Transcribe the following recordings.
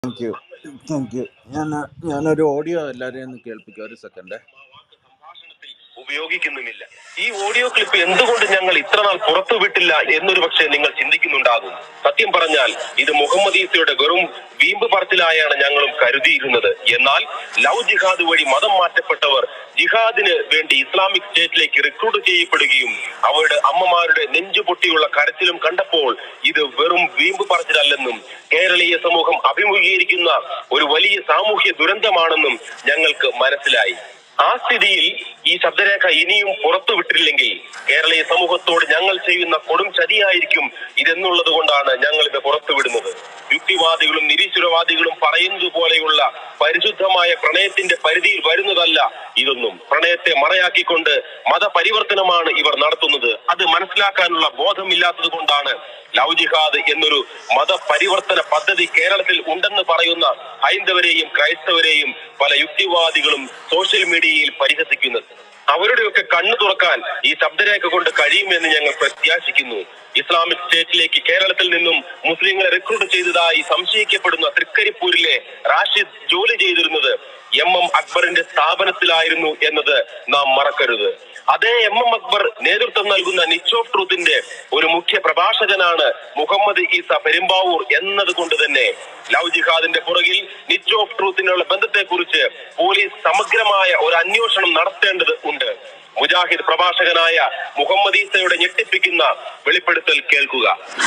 thank you thank you ഞാൻ ഞാനൊരു audio എല്ലാവരെയും ഒന്ന് കേൾപ്പിക്കാം ഒരു സെക്കൻഡ് ഉപയോഗിക്കുന്നുമില്ല ഈ ഓഡിയോ ക്ലിപ്പ് എന്തുകൊണ്ട് ഞങ്ങൾ ഇത്ര നാൾ പുറത്തു വിട്ടില്ല എന്നൊരു പക്ഷേ നിങ്ങൾ ചിന്തിക്കുന്നുണ്ടാകും സത്യം പറഞ്ഞാൽ ഇത് മുഹമ്മദ് ഈസയുടെ വെറും വീമ്പ് പറച്ചിലായാണ് ഞങ്ങളും കരുതിയിരുന്നത് എന്നാൽ ലവ് ജിഹാദ് വഴി മതം മാറ്റപ്പെട്ടവർ ജിഹാദിന് വേണ്ടി ഇസ്ലാമിക് സ്റ്റേറ്റിലേക്ക് റിക്രൂട്ട് ചെയ്യപ്പെടുകയും അവരുടെ അമ്മമാരുടെ നെഞ്ചു പൊട്ടിയുള്ള കരച്ചിലും കണ്ടപ്പോൾ ഇത് വെറും വീമ്പ് പറച്ചിലല്ലെന്നും കേരളീയ സമൂഹം അഭിമുഖീകരിക്കുന്ന ഒരു വലിയ സാമൂഹ്യ ദുരന്തമാണെന്നും ഞങ്ങൾക്ക് മനസ്സിലായി ആ സ്ഥിതിയിൽ ഈ ശബ്ദരേഖ ഇനിയും പുറത്തു വിട്ടില്ലെങ്കിൽ കേരളീയ സമൂഹത്തോട് ഞങ്ങൾ ചെയ്യുന്ന കൊടും ചതിയായിരിക്കും ഇതെന്നുള്ളത് കൊണ്ടാണ് ഞങ്ങൾ ഇത് പുറത്തുവിടുന്നത് യുക്തിവാദികളും നിരീശ്വരവാദികളും പറയുന്നത് പോലെയുള്ള പരിശുദ്ധമായ പ്രണയത്തിന്റെ പരിധിയിൽ വരുന്നതല്ല ഇതൊന്നും പ്രണയത്തെ മറയാക്കിക്കൊണ്ട് മതപരിവർത്തനമാണ് ഇവർ നടത്തുന്നത് അത് മനസ്സിലാക്കാനുള്ള ബോധമില്ലാത്തത് കൊണ്ടാണ് ലവ് ജിഹാദ് എന്നൊരു മതപരിവർത്തന പദ്ധതി കേരളത്തിൽ ഉണ്ടെന്ന് പറയുന്ന ഹൈന്ദവരെയും ക്രൈസ്തവരെയും പല യുക്തിവാദികളും സോഷ്യൽ മീഡിയയിൽ പരിഹസിക്കുന്നത് അവരുടെയൊക്കെ കണ്ണു തുറക്കാൻ ഈ ശബ്ദരേഖ കൊണ്ട് കഴിയുമെന്ന് ഞങ്ങൾ പ്രത്യാശിക്കുന്നു ഇസ്ലാമിക് സ്റ്റേറ്റിലേക്ക് കേരളത്തിൽ നിന്നും മുസ്ലിങ്ങളെ റിക്രൂട്ട് ചെയ്തതായി സംശയിക്കപ്പെടുന്ന തൃക്കരിപ്പൂരിലെ റാഷിദ് ജോലി ചെയ്തിരുന്നത് എം എം അക്ബറിന്റെ സ്ഥാപനത്തിലായിരുന്നു എന്നത് നാം മറക്കരുത് അതേ എം എം അക്ബർ നേതൃത്വം നൽകുന്ന നിച്ച് ഓഫ് ട്രൂത്തിന്റെ ഒരു മുഖ്യ പ്രഭാഷകനാണ് മുഹമ്മദ് ഈസ പെരുമ്പാവൂർ എന്നത് കൊണ്ട് തന്നെ ലവ് ജിഹാദിന്റെ പുറകിൽ നിച്ച് ഓഫ് ട്രൂത്തിനുള്ള ബന്ധത്തെ കുറിച്ച് പോലീസ് സമഗ്രമായ ഒരു അന്വേഷണം നടത്തേണ്ടത് ഉണ്ട് മുജാഹിദ് പ്രഭാഷകനായ മുഹമ്മദ് ഈസയുടെ ഞെട്ടിപ്പിക്കുന്ന വെളിപ്പെടുത്തൽ കേൾക്കുക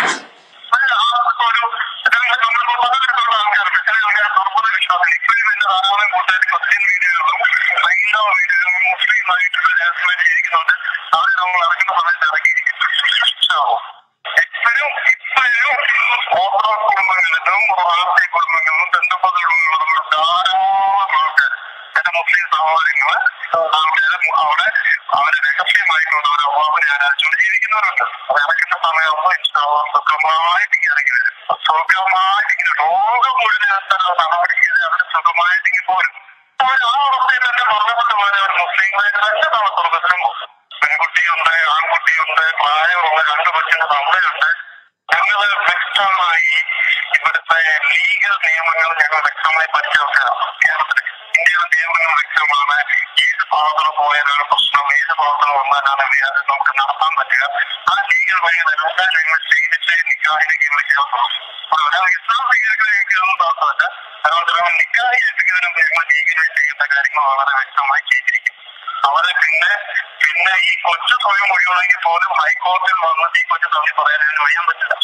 എപ്പോഴും ഇപ്പോഴും ഓർത്തഡോക്സ് കുടുംബങ്ങളിലും റാസി കുടുംബങ്ങളിലും ബന്ധുക്കൾ കുടുംബങ്ങളിലും ധാരാളം ആൾക്കാർ എന്റെ മുസ്ലിം സഹോദരങ്ങള് ആൾക്കാർ അവിടെ അവരെ രഹസ്യമായിട്ടുള്ള ഒരു അവാമനെ ആരാധിച്ചുകൊണ്ട് ജീവിക്കുന്നവരുണ്ട് അത് ഇറക്കുന്ന സമയമാകുമ്പോൾ ഇൻഷാല്ലാം സുഖമായിട്ട് ഇങ്ങനെ ഇറങ്ങി വരും സുഖമായിട്ട് ഇങ്ങനെ ലോകം മുഴുവൻ നടപടി ചെയ്ത് അവർ സുഖമായിട്ട് ഇങ്ങനെ പോരും അവർ ആ അവസ്ഥയിൽ തന്നെ മരണപ്പെട്ടു പോയ ഒരു മുസ്ലിങ്ങളെ തന്നെ നാളെ സ്വർഗത്തിലും പോകും പെൺകുട്ടിയുണ്ട് ആൺകുട്ടിയുണ്ട് പ്രായമുള്ള രണ്ട് കൊച്ചിന്റെ തമ്മയുണ്ട് ഞങ്ങൾ വ്യക്തമായി ഇവിടുത്തെ ലീഗൽ നിയമങ്ങൾ ഞങ്ങൾ വ്യക്തമായി പഠിച്ചവരാണ് കേരളത്തിൽ ഇന്ത്യയിലെ നിയമങ്ങൾ വ്യക്തമാണ് ഏത് ഭാഗത്ത് പോയാലാണ് പ്രശ്നം ഏത് ഭാഗത്ത് വന്നാലാണ് അത് നമുക്ക് നടത്താൻ പറ്റുക ആ ലീഗൽ വഴി നിലനിൽക്കാൻ ഞങ്ങൾ ചെയ്തിട്ട് നിക്കാഹിലേക്ക് വിളിക്കാറുള്ളൂ ഒരാൾ ഇസ്ലാം സ്വീകരിക്കുന്നതിനൊന്നും താല്പര്യമില്ല ഒരാൾ നിക്കാഹി ഏൽപ്പിക്കുന്നതിനും ഞങ്ങൾ ലീഗലായി ചെയ്യുന്ന കാര്യങ്ങൾ വളരെ വ്യക്തമായി ചെയ്തിരിക്കും അവരെ പിന്നെ പിന്നെ ഈ കൊച്ചു സ്വയം ഒഴിവാണെങ്കിൽ പോലും ഹൈക്കോടതിയിൽ വന്നിട്ട് ഈ കൊച്ചു തള്ളി പറയാൻ ഒഴിയാൻ പറ്റില്ല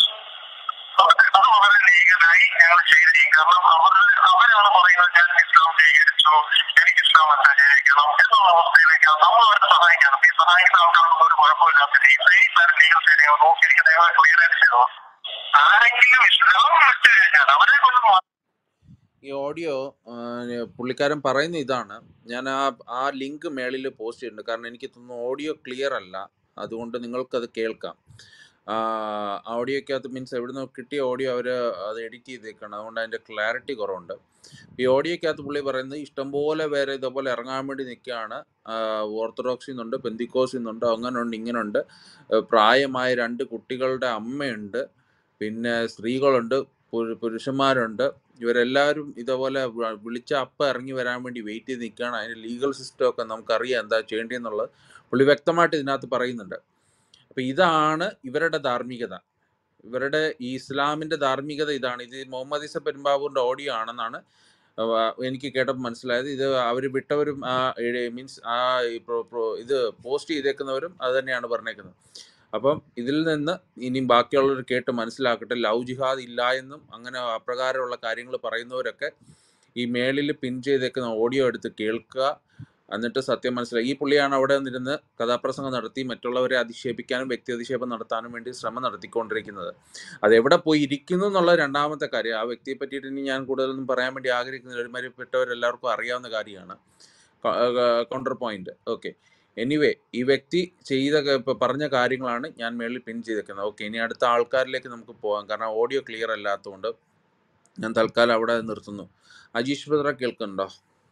അത് അത് വളരെ ലീഗലായി ഞങ്ങൾ ചെയ്തിരിക്കും കാരണം അവർ അവരാണ് പറയുന്നത് ഞാൻ ഇസ്ലാം സ്വീകരിച്ചു എനിക്ക് ഇസ്ലാം സ്വീകരിക്കണം എന്നുള്ള അവസ്ഥയിലേക്ക് നമ്മൾ അവരെ സഹായിക്കണം ഈ സഹായിക്കുന്ന ആൾക്കാർക്ക് ഒരു കുഴപ്പമില്ലാത്ത സേഫ് ആയിട്ട് ലീഗൽ കാര്യങ്ങൾ നോക്കിയിരിക്കുന്ന ഞങ്ങൾ ക്ലിയർ ആയിട്ട് ചെയ്തോ ആരെങ്കിലും ഇസ്ലാം വിട്ടു കഴിഞ്ഞാൽ അവരെ കൊണ്ട് മാ- ഈ ഓഡിയോ പുള്ളിക്കാരൻ പറയുന്ന ഇതാണ് ഞാൻ ആ ആ ലിങ്ക് മേളിൽ പോസ്റ്റ് ചെയ്യുന്നുണ്ട് കാരണം എനിക്ക് തോന്നുന്നു ഓഡിയോ ക്ലിയർ അല്ല അതുകൊണ്ട് നിങ്ങൾക്കത് കേൾക്കാം ഓഡിയോക്കകത്ത് മീൻസ് എവിടുന്ന് കിട്ടിയ ഓഡിയോ അവർ അത് എഡിറ്റ് ചെയ്തേക്കാണ് അതുകൊണ്ട് അതിൻ്റെ ക്ലാരിറ്റി കുറവുണ്ട് ഈ ഓഡിയോക്കകത്ത് പുള്ളി പറയുന്നത് ഇഷ്ടംപോലെ പേര് ഇതേപോലെ ഇറങ്ങാൻ വേണ്ടി നിൽക്കുകയാണ് ഓർത്തഡോക്സിൽ നിന്നുണ്ട് പെന്തിക്കോസിൽ നിന്നുണ്ട് അങ്ങനെയുണ്ട് ഇങ്ങനെയുണ്ട് ഏഹ് പ്രായമായ രണ്ട് കുട്ടികളുടെ അമ്മയുണ്ട് പിന്നെ സ്ത്രീകളുണ്ട് പുരു- പുരുഷന്മാരുണ്ട് ഇവരെല്ലാവരും ഇതേപോലെ വ- വിളിച്ച അപ്പം ഇറങ്ങി വരാൻ വേണ്ടി വെയിറ്റ് ചെയ്ത് നിൽക്കുകയാണ് അതിൻ്റെ ലീഗൽ സിസ്റ്റം ഒക്കെ നമുക്കറിയാം എന്താ ചെയ്യേണ്ടതെന്നുള്ളത് പുള്ളി വ്യക്തമായിട്ട് ഇതിനകത്ത് പറയുന്നുണ്ട് അപ്പം ഇതാണ് ഇവരുടെ ധാർമ്മികത ഇവരുടെ ഈ ഇസ്ലാമിൻ്റെ ധാർമ്മികത ഇതാണ് ഇത് മുഹമ്മദ് ഇസ പെരുമ്പാവൂരിൻ്റെ ഓഡിയോ ആണെന്നാണ് അവ- എനിക്ക് കേട്ടപ്പോൾ മനസ്സിലായത് ഇത് അവർ വിട്ടവരും ആ മീൻസ് ആ ഈ പ്രോ- പ്രോ- ഇത് പോസ്റ്റ് ചെയ്തേക്കുന്നവരും അത് തന്നെയാണ് പറഞ്ഞേക്കുന്നത് അപ്പം ഇതിൽ നിന്ന് ഇനിയും ബാക്കിയുള്ളവർ കേട്ട് മനസ്സിലാക്കട്ടെ ലവ് ജിഹാദ് ഇല്ല എന്നും അങ്ങനെ അപ്രകാരമുള്ള കാര്യങ്ങൾ പറയുന്നവരൊക്കെ ഈ മേളിൽ പിൻ ചെയ്തേക്കുന്ന ഓഡിയോ എടുത്ത് കേൾക്കുക എന്നിട്ട് സത്യം മനസ്സിലായി ഈ പുള്ളിയാണ് അവിടെ നിന്നിരുന്ന് കഥാപ്രസംഗം നടത്തി മറ്റുള്ളവരെ അധിക്ഷേപിക്കാനും വ്യക്തി അധിക്ഷേപം നടത്താനും വേണ്ടി ശ്രമം നടത്തിക്കൊണ്ടിരിക്കുന്നത് അത് എവിടെ പോയി ഇരിക്കുന്നു എന്നുള്ള രണ്ടാമത്തെ കാര്യം ആ വ്യക്തിയെ പറ്റിയിട്ട് ഇനി ഞാൻ കൂടുതലൊന്നും പറയാൻ വേണ്ടി ആഗ്രഹിക്കുന്നില്ല ഒരുമാതിരിപ്പെട്ടവരെല്ലാവർക്കും അറിയാവുന്ന കാര്യമാണ് കൗണ്ടർ പോയിന്റ് ഓക്കെ എനിവേ ഈ വ്യക്തി ചെയ്ത ക- ഇപ്പൊ പറഞ്ഞ കാര്യങ്ങളാണ് ഞാൻ മേളിൽ പിൻ ചെയ്തേക്കുന്നത് ഓക്കെ ഇനി അടുത്ത ആൾക്കാരിലേക്ക് നമുക്ക് പോകാം കാരണം ഓഡിയോ ക്ലിയർ അല്ലാത്തതുകൊണ്ട് ഞാൻ തൽക്കാലം അവിടെ നിർത്തുന്നു അജീഷ് ബ്രദറെ കേൾക്കുന്നുണ്ടോ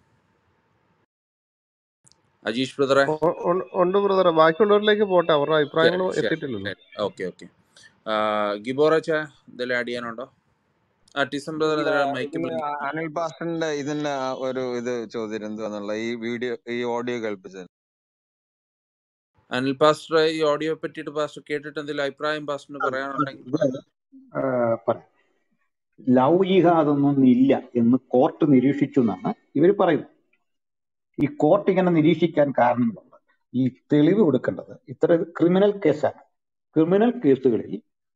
അജീഷ് ബ്രദറെ ഒ- ഒ- ഉണ്ട് ബ്രദറെ ബാക്കിയുള്ളവരിലേക്ക് പോട്ടെ അവരുടെ അഭിപ്രായങ്ങൾ ശരി എത്തിയിട്ടില്ലല്ലോ ഓക്കെ ഓക്കെ ഗിബോറച്ച എന്തെങ്കിലും ആഡ് ചെയ്യാനുണ്ടോ ആ ടിസം ബ്രദർ ഇല്ല മൈക്ക് ഇതിന് ബ്ലിങ്ക് അ- അനിൽ പാസ്റ്ററിന്റെ ഇതിന് ഒരു ഇത് ചോദ്യം എന്തുവാന്നുള്ള ഈ വീഡിയോ ഈ ഓഡിയോ കേൾപ്പിച്ചത് അനിൽ പാസ്റ്റർ ഈ ഓഡിയോ പറ്റിയിട്ട് പാസ്റ്റർ കേട്ടിട്ട് എന്തെങ്കിലും അഭിപ്രായം പാസ്റ്ററിന് പറയാനുണ്ടെങ്കിൽ ഇത് പറയാം ആ, പറയാം ലവ് ജിഹാദൊന്നും ഇല്ല എന്ന് കോർട്ട് നിരീക്ഷിച്ചു എന്നാണ് ഇവർ പറയുന്നത് ഈ കോർട്ട് ഇങ്ങനെ നിരീക്ഷിക്കാൻ കാരണങ്ങളുണ്ട് ഈ തെളിവ് കൊടുക്കേണ്ടത് ഇത്ര ഇത് ക്രിമിനൽ കേസാണ് ക്രിമിനൽ കേസുകളിൽ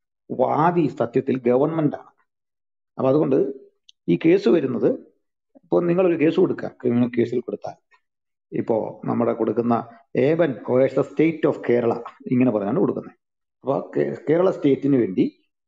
വാദി സത്യത്തിൽ ഗവൺമെന്റ് ആണ് അപ്പൊ അതുകൊണ്ട് ഈ കേസ് വരുന്നത് ഇപ്പോൾ നിങ്ങളൊരു കേസ് കൊടുക്കുക ക്രിമിനൽ കേസിൽ കൊടുത്താൽ ഇപ്പോ നമ്മുടെ കൊടുക്കുന്ന ഏവൻ കോയേഴ്സ് സ്റ്റേറ്റ് ഓഫ് കേരള ഇങ്ങനെ പറഞ്ഞാണ് കൊടുക്കുന്നത് അപ്പോൾ കേരള സ്റ്റേറ്റിന് വേണ്ടി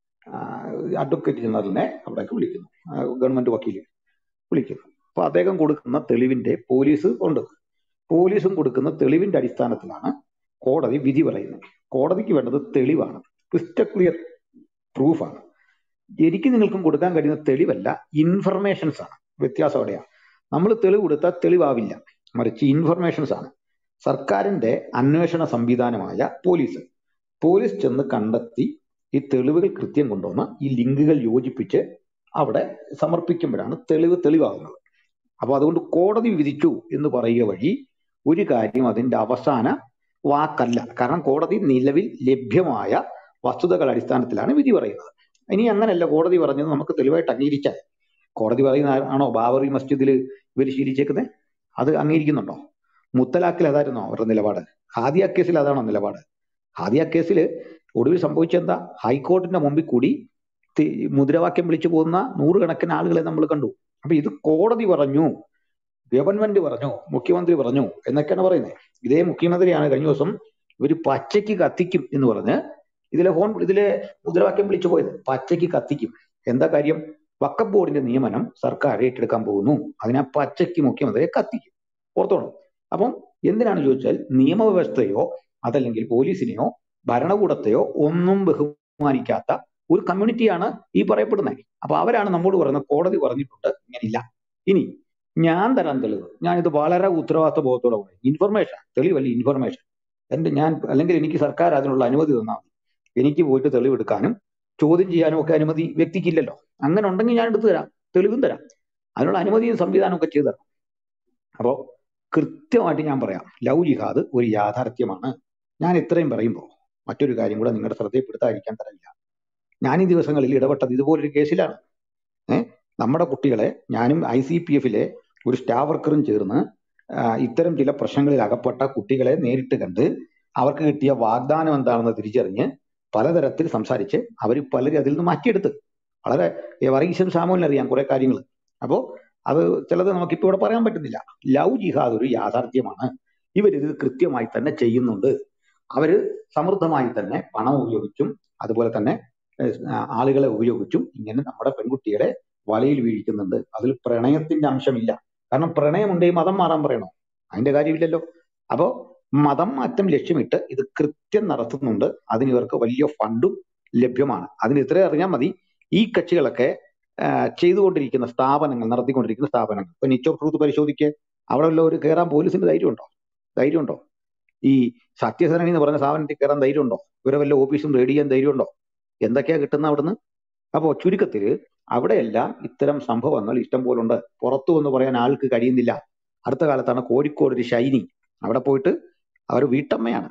അഡ്വക്കേറ്റ് ജനറലിനെ അവിടേക്ക് വിളിക്കുന്നു ആ, ഗവൺമെന്റ് വക്കീൽ വിളിക്കുന്നു അപ്പൊ അദ്ദേഹം കൊടുക്കുന്ന തെളിവിന്റെ പോലീസ് ഉണ്ട് പോലീസും കൊടുക്കുന്ന തെളിവിന്റെ അടിസ്ഥാനത്തിലാണ് കോടതി വിധി പറയുന്നത് കോടതിക്ക് വേണ്ടത് തെളിവാണ് ക്രിസ്റ്റൽ ക്ലിയർ പ്രൂഫാണ് എനിക്ക് നിങ്ങൾക്കും കൊടുക്കാൻ കഴിയുന്ന തെളിവല്ല ഇൻഫർമേഷൻസ് ആണ് വ്യത്യാസം അവിടെയാണ് നമ്മൾ തെളിവ് കൊടുത്താൽ തെളിവാവില്ല മറിച്ച് ഇൻഫർമേഷൻസ് ആണ് സർക്കാരിന്റെ അന്വേഷണ സംവിധാനമായ പോലീസ് പോലീസ് ചെന്ന് കണ്ടെത്തി ഈ തെളിവുകൾ കൃത്യം കൊണ്ടുവന്ന് ഈ ലിങ്കുകൾ യോജിപ്പിച്ച് അവിടെ സമർപ്പിക്കുമ്പോഴാണ് തെളിവ് തെളിവാകുന്നത് അപ്പൊ അതുകൊണ്ട് കോടതി വിധിച്ചു എന്ന് പറയുക വഴി ഒരു കാര്യം അതിന്റെ അവസാന വാക്കല്ല കാരണം കോടതി നിലവിൽ ലഭ്യമായ വസ്തുതകളുടെ അടിസ്ഥാനത്തിലാണ് വിധി പറയുന്നത് ഇനി അങ്ങനെയല്ല കോടതി പറഞ്ഞത് നമുക്ക് തെളിവായിട്ട് അംഗീകരിച്ചാൽ കോടതി പറയുന്ന ആണോ ബാബറി മസ്ജിദിൽ ഇവർ ശീലിച്ചേക്കുന്നത് അത് അംഗീകരിക്കുന്നുണ്ടോ മുത്തലാഖിൽ അതായിരുന്നോ അവരുടെ നിലപാട് ഹാദിയ കേസിൽ അതാണോ നിലപാട് ഹാദിയ കേസിൽ ഒടുവിൽ സംഭവിച്ചെന്താ ഹൈക്കോടതിന്റെ മുമ്പിൽ കൂടി തി- മുദ്രാവാക്യം വിളിച്ചു പോകുന്ന നൂറുകണക്കിന് ആളുകളെ നമ്മൾ കണ്ടു അപ്പൊ ഇത് കോടതി പറഞ്ഞു ഗവൺമെന്റ് പറഞ്ഞു മുഖ്യമന്ത്രി പറഞ്ഞു എന്നൊക്കെയാണ് പറയുന്നത് ഇതേ മുഖ്യമന്ത്രിയാണ് കഴിഞ്ഞ ദിവസം ഇവര് പച്ചയ്ക്ക് കത്തിക്കും എന്ന് പറഞ്ഞ് ഇതിലെ ഫോൺ ഇതിലെ മുദ്രാവാക്യം വിളിച്ചു പോയത് പച്ചയ്ക്ക് കത്തിക്കും എന്താ കാര്യം വക്കഫ് ബോർഡിന്റെ നിയമനം സർക്കാർ ഏറ്റെടുക്കാൻ പോകുന്നു അതിനെ പച്ചയ്ക്ക് മുഖ്യമന്ത്രിയെ കത്തിക്കും ഓർത്തോണം അപ്പം എന്തിനാണ് ചോദിച്ചാൽ നിയമവ്യവസ്ഥയോ അതല്ലെങ്കിൽ പോലീസിനെയോ ഭരണകൂടത്തെയോ ഒന്നും ബഹുമാനിക്കാത്ത ഒരു കമ്മ്യൂണിറ്റിയാണ് ഈ പറയപ്പെടുന്നത് അപ്പൊ അവരാണ് നമ്മോട് പറയുന്നത് കോടതി പറഞ്ഞിട്ടുണ്ട് ഇങ്ങനില്ല ഇനി ഞാൻ തരാൻ തെളിവ് ഞാൻ ഇത് വളരെ ഉത്തരവാദിത്ത ബോധത്തോടെ പറയും ഇൻഫർമേഷൻ തെളിവല്ല ഇൻഫർമേഷൻ എന്റെ ഞാൻ അല്ലെങ്കിൽ എനിക്ക് സർക്കാർ അതിനുള്ള അനുമതി തന്നാൽ മതി എനിക്ക് പോയിട്ട് തെളിവെടുക്കാനും ചോദ്യം ചെയ്യാനും ഒക്കെ അനുമതി വ്യക്തിക്കില്ലല്ലോ അങ്ങനെ ഉണ്ടെങ്കിൽ ഞാൻ എടുത്തു തരാം തെളിവും തരാം അതിനുള്ള അനുമതിയും സംവിധാനവും ഒക്കെ ചെയ്തു തരാം അപ്പോ കൃത്യമായിട്ട് ഞാൻ പറയാം ലവ് ജിഹാദ് ഒരു യാഥാർത്ഥ്യമാണ് ഞാൻ ഇത്രയും പറയുമ്പോൾ മറ്റൊരു കാര്യം കൂടെ നിങ്ങളുടെ ശ്രദ്ധയിൽപ്പെടുത്താതിരിക്കാൻ തരമില്ല ഞാൻ ഈ ദിവസങ്ങളിൽ ഇടപെട്ടത് ഇതുപോലൊരു കേസിലാണ് ഏഹ് നമ്മുടെ കുട്ടികളെ ഞാനും ഐ സി പി എഫിലെ ഒരു സ്റ്റാഫ് വർക്കറും ചേർന്ന് ആ, ഇത്തരം ചില പ്രശ്നങ്ങളിൽ അകപ്പെട്ട കുട്ടികളെ നേരിട്ട് കണ്ട് അവർക്ക് കിട്ടിയ വാഗ്ദാനം എന്താണെന്ന് തിരിച്ചറിഞ്ഞ് പലതരത്തിൽ സംസാരിച്ച് അവർ പലരും അതിൽ നിന്ന് മാറ്റിയെടുത്ത് വളരെ ഏ, വർഗീസും സാമൂഹിനും അറിയാം കുറെ കാര്യങ്ങൾ അപ്പോ അത് ചിലത് നമുക്കിപ്പോ ഇവിടെ പറയാൻ പറ്റുന്നില്ല ലവ് ജിഹാദ് ഒരു യാഥാർത്ഥ്യമാണ് ഇവരിത് കൃത്യമായി തന്നെ ചെയ്യുന്നുണ്ട് അവര് സമൃദ്ധമായി തന്നെ പണം ഉപയോഗിച്ചും അതുപോലെ തന്നെ ഏഹ്, ആ, ആളുകളെ ഉപയോഗിച്ചും ഇങ്ങനെ നമ്മുടെ പെൺകുട്ടികളെ വലയിൽ വീഴിക്കുന്നുണ്ട് അതിൽ പ്രണയത്തിന്റെ അംശമില്ല കാരണം പ്രണയമുണ്ടെങ്കിൽ മതം മാറാൻ പറയണോ അതിന്റെ കാര്യമില്ലല്ലോ അപ്പോ മതം മാറ്റം ലക്ഷ്യമിട്ട് ഇത് കൃത്യം നടത്തുന്നുണ്ട് അതിന് ഇവർക്ക് വലിയ ഫണ്ടും ലഭ്യമാണ് അതിന് ഇത്രയും അറിഞ്ഞാൽ മതി ഈ കക്ഷികളൊക്കെ ആ, ചെയ്തുകൊണ്ടിരിക്കുന്ന സ്ഥാപനങ്ങൾ നടത്തിക്കൊണ്ടിരിക്കുന്ന സ്ഥാപനങ്ങൾ ഇപ്പൊ നിച്ചോ ട്രൂത്ത് പരിശോധിക്ക് അവിടെ ഉള്ളവർ കയറാൻ പോലീസിന് ധൈര്യമുണ്ടോ ധൈര്യമുണ്ടോ ഈ സത്യസരണി എന്ന് പറഞ്ഞ സ്ഥാപനത്തിൽ കയറാൻ ധൈര്യമുണ്ടോ ഇവരെ വല്ല ഓഫീസും റെഡി ചെയ്യാൻ ധൈര്യമുണ്ടോ എന്തൊക്കെയാ കിട്ടുന്ന അവിടുന്ന് അപ്പോ ചുരുക്കത്തില് അവിടെയെല്ലാം ഇത്തരം സംഭവങ്ങൾ ഇഷ്ടം പോലുണ്ട് പുറത്തു എന്ന് പറയാൻ ആൾക്ക് കഴിയുന്നില്ല അടുത്ത കാലത്താണ് കോഴിക്കോട് ഒരു ഷൈനി അവിടെ പോയിട്ട് അവർ വീട്ടമ്മയാണ്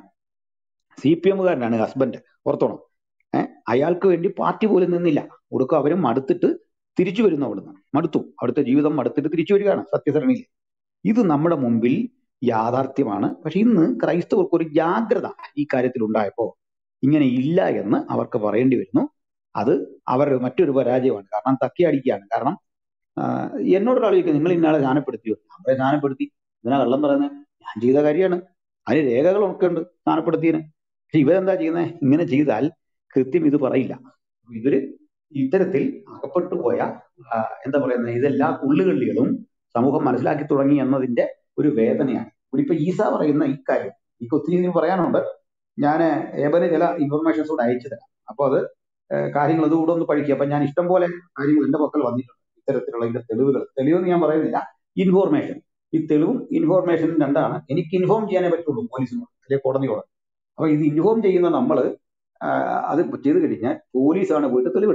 സി പി എമ്മുകാരനാണ് ഹസ്ബൻഡ് ഓർത്തോണം ഏഹ് അയാൾക്ക് വേണ്ടി പാർട്ടി പോലും നിന്നില്ല ഒടുക്കം അവരും മടുത്തിട്ട് തിരിച്ചു വരുന്നു അവിടുന്ന് മടുത്തു അവിടുത്തെ ജീവിതം മടുത്തിട്ട് തിരിച്ചു വരികയാണ് സത്യസരണിയിൽ ഇത് നമ്മുടെ മുമ്പിൽ യാഥാർത്ഥ്യമാണ് പക്ഷെ ഇന്ന് ക്രൈസ്തവർക്ക് ഒരു ജാഗ്രത ഈ കാര്യത്തിൽ ഉണ്ടായപ്പോ ഇങ്ങനെ ഇല്ല എന്ന് അവർക്ക് പറയേണ്ടി വരുന്നു അത് അവരുടെ മറ്റൊരു പരാജയമാണ് കാരണം തക്കി അടിക്കുകയാണ് കാരണം ആഹ് എന്നോട് ഒരാൾ ചോദിക്കും നിങ്ങൾ ഇന്നാളെ ജ്ഞാനപ്പെടുത്തിയോ നമ്മളെ ജ്ഞാനപ്പെടുത്തി ഇതിനാ കള്ളം പറയുന്നത് ഞാൻ ചെയ്ത കാര്യമാണ് അതിന് രേഖകളൊക്കെ ഉണ്ട് ജ്ഞാനപ്പെടുത്തിയതിന് പക്ഷെ ഇവരെന്താ ചെയ്യുന്നത് ഇങ്ങനെ ചെയ്താൽ കൃത്യം ഇത് പറയില്ല ഇവര് ഇത്തരത്തിൽ അകപ്പെട്ടു പോയ ആ, എന്താ പറയുന്നത് ഇതെല്ലാ ഉള്ളുകള്ളികളും സമൂഹം മനസ്സിലാക്കി തുടങ്ങി എന്നതിന്റെ ഒരു വേദനയാണ് ഇപ്പൊ ഈസ പറയുന്ന ഈ കാര്യം എനിക്ക് ഒത്തിരി ഇതിന് പറയാനുണ്ട് ഞാൻ ഏബന് ചില ഇൻഫർമേഷൻസ് കൂടെ അയച്ചു തരാം അപ്പൊ അത് ഏഹ് കാര്യങ്ങൾ അതുകൂടെ ഒന്ന് പഠിക്കുക അപ്പൊ ഞാൻ ഇഷ്ടം പോലെ കാര്യങ്ങൾ എന്റെ പക്കൽ വന്നിട്ടുണ്ട് ഇത്തരത്തിലുള്ള ഇതിന്റെ തെളിവുകൾ തെളിവെന്ന് ഞാൻ പറയുന്നില്ല ഇൻഫോർമേഷൻ ഈ തെളിവും ഇൻഫോർമേഷനും രണ്ടാണ് എനിക്ക് ഇൻഫോം ചെയ്യാനേ പറ്റുള്ളൂ പോലീസിനോട് അല്ലെങ്കിൽ കോടതിയോട് അപ്പൊ ഇത് ഇൻഫോം ചെയ്യുന്ന നമ്മൾ അത് ചെയ്ത് കഴിഞ്ഞാൽ പോലീസാണ് പോയിട്ട് തെളിവെടുക്കേണ്ടത്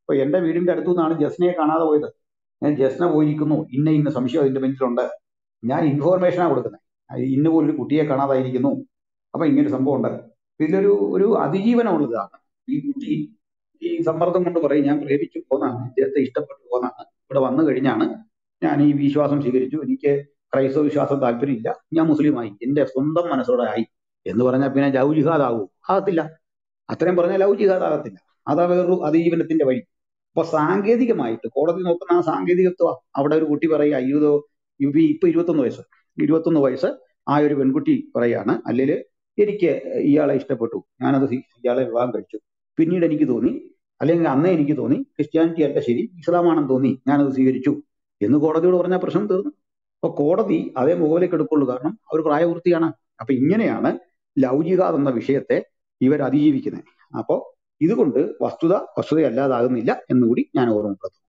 ഇപ്പൊ എന്റെ വീടിന്റെ അടുത്തു നിന്നാണ് ജസ്നയെ കാണാതെ പോയത് ഞാൻ ജസ്ന പോയിരിക്കുന്നു ഇന്ന ഇന്ന സംശയം അതിന്റെ ബെഞ്ചിലുണ്ട് ഞാൻ ഇൻഫോർമേഷനാണ് കൊടുക്കുന്നത് ഇന്ന പോലൊരു കുട്ടിയെ കാണാതായിരിക്കുന്നു അപ്പൊ ഇങ്ങനെ സംഭവം ഉണ്ട് ഇതിലൊരു ഒരു അതിജീവനമുള്ളതാണ് ഈ കുട്ടി ഈ സമ്മർദ്ദം കൊണ്ട് പറയും ഞാൻ പ്രേമിച്ചു പോന്നാണ് ഇദ്ദേഹത്തെ ഇഷ്ടപ്പെട്ടു പോന്നാണ് ഇവിടെ വന്നു കഴിഞ്ഞാണ് ഞാൻ ഈ വിശ്വാസം സ്വീകരിച്ചു എനിക്ക് ക്രൈസ്തവ വിശ്വാസം താല്പര്യമില്ല ഞാൻ മുസ്ലിമായി എന്റെ സ്വന്തം മനസ്സോടെ ആയി എന്ന് പറഞ്ഞാൽ പിന്നെ ലവ് ജിഹാദ് ആകൂ ആകത്തില്ല അത്രയും പറഞ്ഞാൽ ലവ് ജിഹാദ് ആകത്തില്ല അതാ വേറൊരു അതിജീവനത്തിന്റെ വഴി അപ്പൊ സാങ്കേതികമായിട്ട് കോടതി നോക്കുന്ന ആ സാങ്കേതികത്വം അവിടെ ഒരു കുട്ടി പറയുക ഇരുപതോ ഇപ്പൊ ഇപ്പൊ ഇരുപത്തൊന്ന് വയസ്സ് ഇരുപത്തൊന്ന് വയസ്സ് ആ ഒരു പെൺകുട്ടി പറയാണ് അല്ലെങ്കിൽ എനിക്ക് ഇയാളെ ഇഷ്ടപ്പെട്ടു ഞാനത് സ്വീ- ഇയാളെ വിവാഹം കഴിച്ചു പിന്നീട് എനിക്ക് തോന്നി അല്ലെങ്കിൽ അന്നേ എനിക്ക് തോന്നി ക്രിസ്ത്യാനിറ്റി അല്ല ശരി ഇസ്ലാമാണെന്ന് തോന്നി ഞാനത് സ്വീകരിച്ചു എന്ന് കോടതിയോട് പറഞ്ഞാൽ പ്രശ്നം തീർന്നു അപ്പൊ കോടതി അതേ മുഖവിലേക്ക് എടുക്കുള്ളൂ കാരണം അവർ പ്രായപൂർത്തിയാണ് അപ്പൊ ഇങ്ങനെയാണ് ലവ് ജിഹാദ് എന്ന വിഷയത്തെ ഇവർ അതിജീവിക്കുന്നത് അപ്പോ ഇതുകൊണ്ട് വസ്തുത വസ്തുതയല്ലാതാകുന്നില്ല എന്നുകൂടി ഞാൻ ഓർമ്മപ്പെടുത്തുന്നു